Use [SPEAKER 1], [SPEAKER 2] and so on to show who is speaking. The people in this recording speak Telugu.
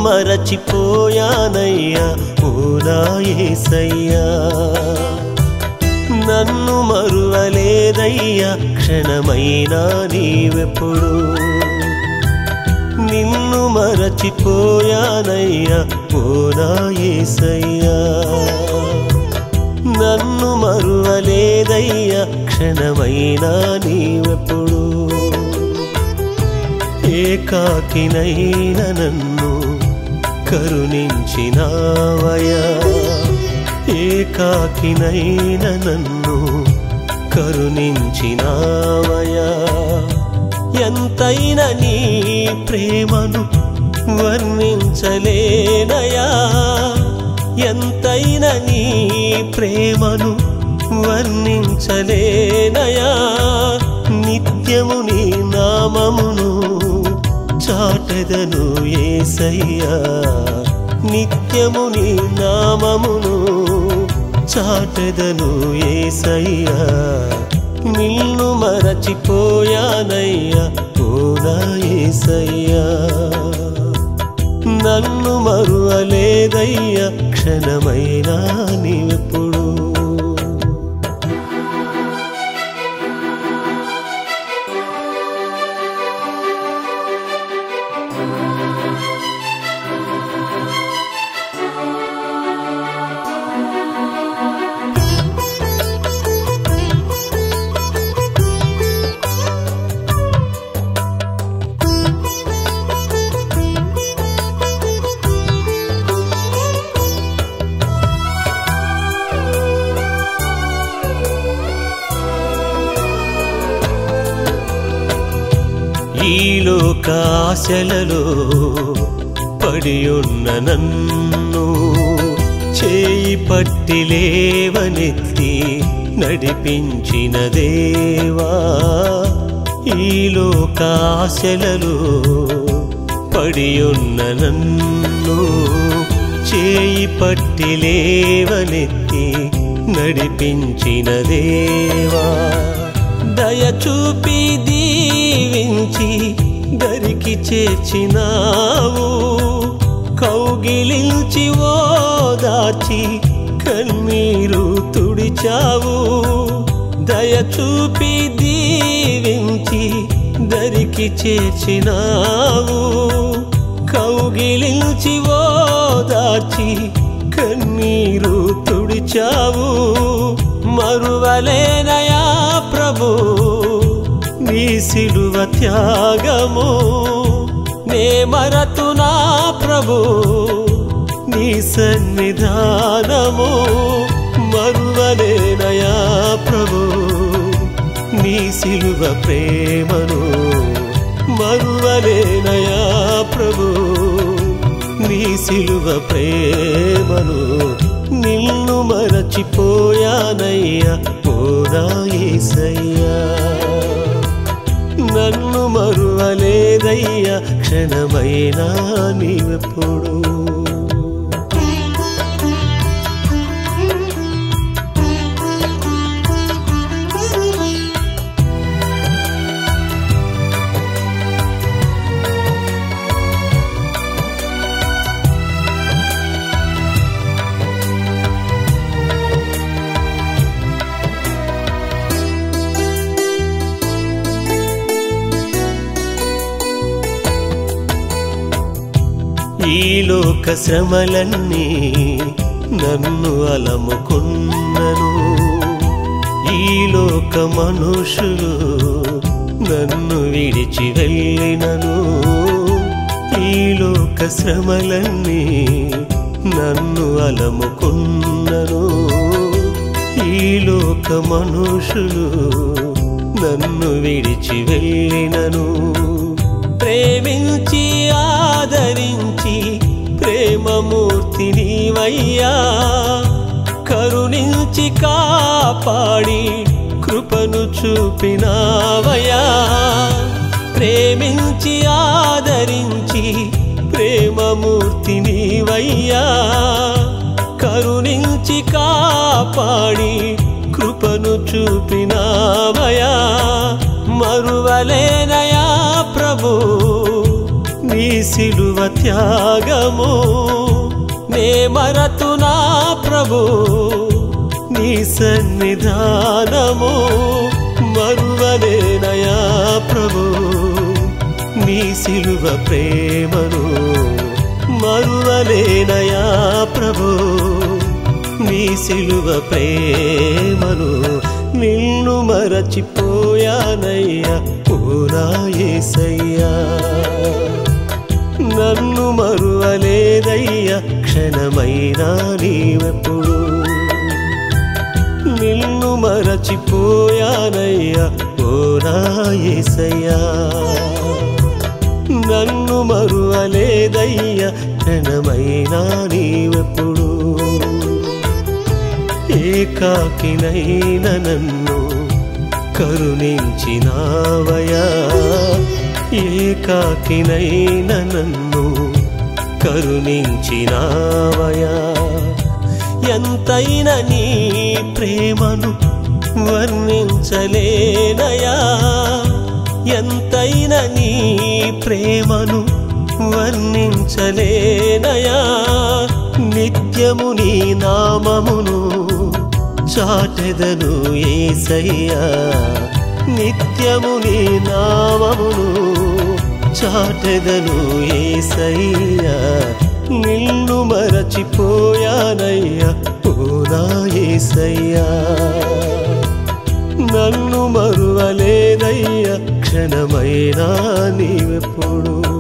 [SPEAKER 1] మరచిపోయానయ్యా ఓ నా యేసయ్యా నన్ను మరువలేదయ్యా క్షణమైనా నీవెప్పుడు నిన్ను మరచిపోయానయ్యా ఓ నా యేసయ్యా నన్ను మరువలేదయ్యా క్షణమైనా నీవెప్పుడు ఏకాకినైన నన్ను కరుణించినావయా ఏకాకినైన నన్ను కరుణించినావయా ఎంతైన నీ ప్రేమను వర్ణించలేనయా ఎంతైన నీ ప్రేమను వర్ణించలేనయా నిత్యము నీ నామమును చాటెదను ఏసయ్యా నిత్యము నీ నామమును చాటెదను ఏసయ్యా నిన్ను మరచిపోయానయ్యా ఓ నా ఏసయ్యా నన్ను మరువలేదయ్యా క్షణమైనా నీవెప్పుడు ఈ లోకాశలలో పడి ఉన్న నన్ను చేయి పట్టి లేవనెత్తి నడిపించిన దేవా ఈ లోకాశలలో పడి ఉన్న నన్ను చేయి పట్టి లేవనెత్తి నడిపించిన దేవా దయ చూపి దీవించి దరికి చేర్చినావు కౌగిలించి ఓదాచి కన్నీరు తుడిచావు దయ చూపి దీవించి దరికి చేర్చినావు కౌగిలించి ఓదాచి కన్నీరు తుడిచావు మరువలేనయా ప్రభు నీ సిలువ త్యాగము నే మరతునా ప్రభు నీ సన్నిధానము మరువలేనయా ప్రభు నీ సిలువ ప్రేమను మరువలేనయా ప్రభు నీ సిలువ ప్రేమను నిన్ను మరచిపోయానయ్యా ఓనా యేసయ్యా నన్ను మరువలేదయ్యా క్షణమైనా నీవెప్పుడు ఈ లోక శ్రమలన్నీ నన్ను అలముకున్నను ఈ లోక మనుషులు నన్ను విడిచి వెళ్ళినను ఈ లోక శ్రమలన్నీ నన్ను అలముకున్నను ఈ లోక మనుషులు నన్ను విడిచి వెళ్ళినను ప్రేమించి ఆదరించి ప్రేమమూర్తి నీవయ్యా కరుణించి కాపాడి కృపను చూపినావయ్యా ప్రేమించి ఆదరించి ప్రేమమూర్తి నీవయ్యా కరుణించి కాపాడి కృపను చూపినావయా మరువలేనయా ప్రభు నీ సిలువ త్యాగము నే మరతు నా ప్రభు నీ సన్నిధానము మరువలేనయా ప్రభు నీ సిలువ ప్రేమను మరువలేనయా ప్రభు నీ సిలువ ప్రేమను నిన్ను మరచిపోయానయ్యా పూనాయేసయ్యా నన్ను మరువలేదయ్యా క్షణమైనా నీవెప్పుడు నిన్ను మరచిపోయానయ్యా ఓ నాయసయ్యా నన్ను మరువలేదయ్యా క్షణమైనా నీవెప్పుడు ఏకాకినైన నన్ను కరుణించినావయా ఏకాకినైన నన్ను కరుణించినావయా ఎంతైన నీ ప్రేమను వర్ణించలేనయా ఎంతైన నీ ప్రేమను వర్ణించలేనయా నిత్యము నీ నామమును చాటెదను ఏసయ్యా నిత్యము నీ నామమును చాటెదను ఏసయ్యా నిన్ను మరచిపోయానయ్యా ఓ నా ఏసయ్యా నన్ను మరువలేదయ్యా క్షణమైనా నీవెప్పుడు